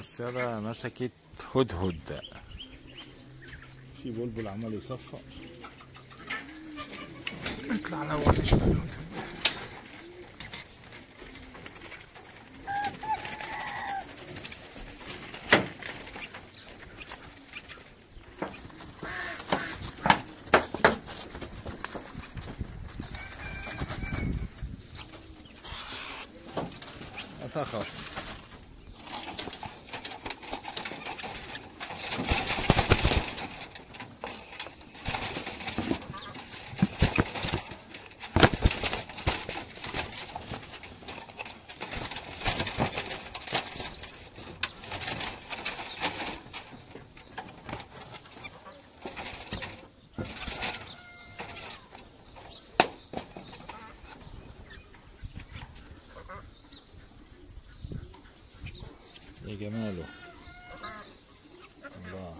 الصيادة مسكت هدهد في بلبل عمال يصفر اطلع الاول نشوف الهدهد لا تخف يا جماله الله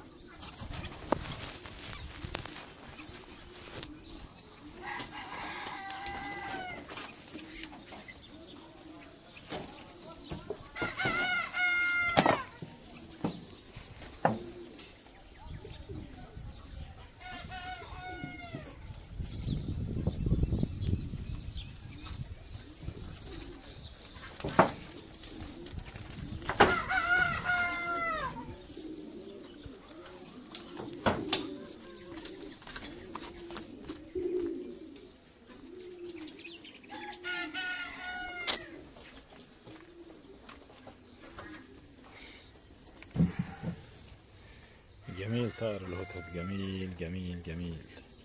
جميل طائر الهدهد جميل جميل جميل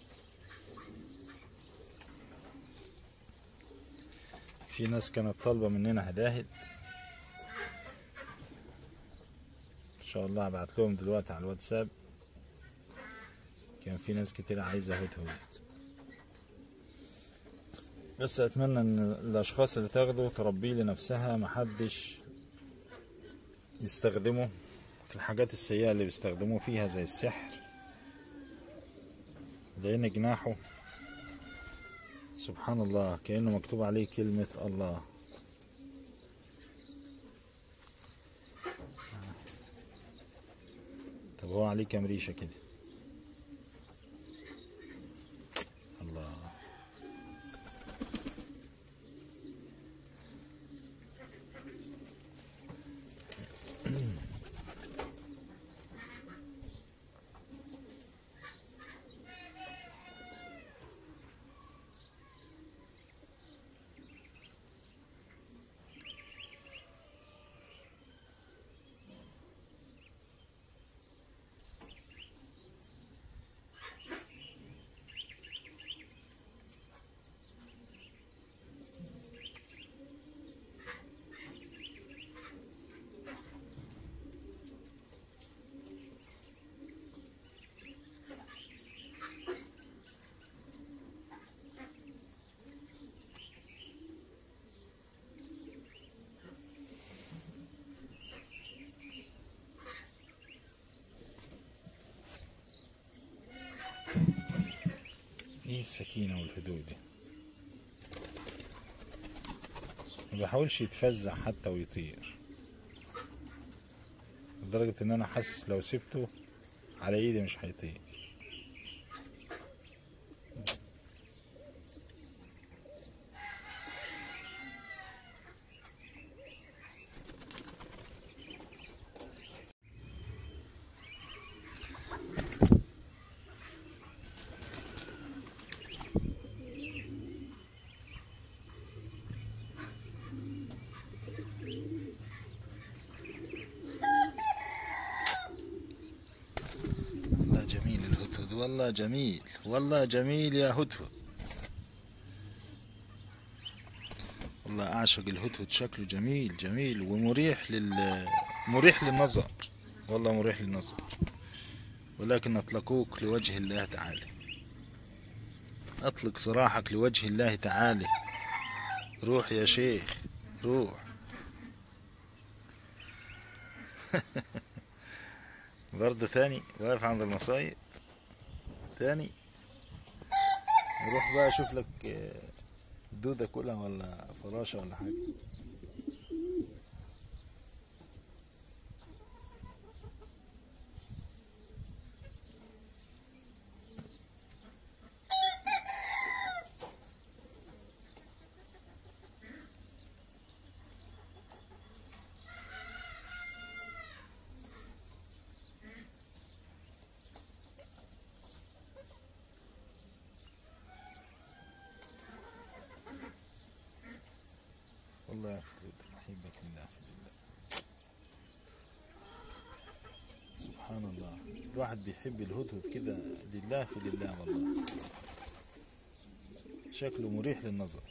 في ناس كانت طالبة مننا هداهد ان شاء الله هبعت لهم دلوقتي على الواتساب كان في ناس كتير عايزة هدهد بس اتمنى ان الاشخاص اللي تاخده تربيه لنفسها محدش يستخدمه في الحاجات السيئة اللي بيستخدموه فيها زي السحر لأن جناحه سبحان الله كأنه مكتوب عليه كلمة الله طب هو عليه كام ريشة كده الله ايه السكينة والهدوء دي ما بيحاولش يتفزع حتى ويطير لدرجة ان انا حاسس لو سبته على ايدي مش هيطير والله جميل الهدهد والله جميل والله جميل يا هدهد والله أعشق الهدهد شكله جميل جميل ومريح لل مريح للنظر والله مريح للنظر ولكن أطلقوك لوجه الله تعالى أطلق سراحك لوجه الله تعالى روح يا شيخ روح برضه تاني واقف عند المصايد تاني نروح بقى اشوف لك آه، دودة كلها ولا فراشة ولا حاجة والله يا اخي الهدهد احبك لله في الله سبحان الله الواحد بيحب الهدهد كده لله في لله والله شكله مريح للنظر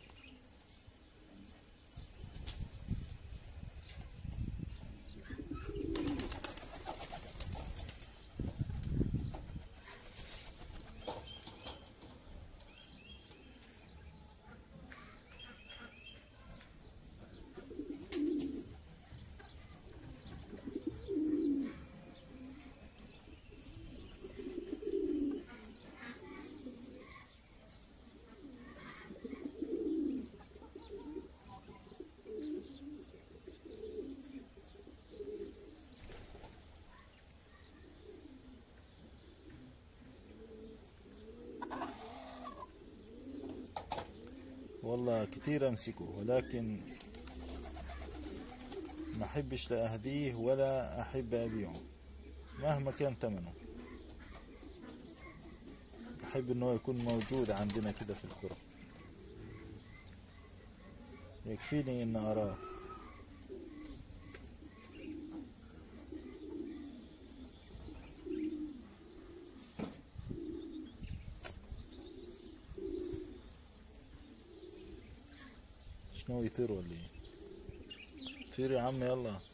والله كتير امسكه ولكن ما احبش لا اهديه ولا احب ابيعه مهما كان ثمنه احب ان هو يكون موجود عندنا كده في القرى يكفيني ان اراه شنو يطير ولا ايه طير يا عم يلا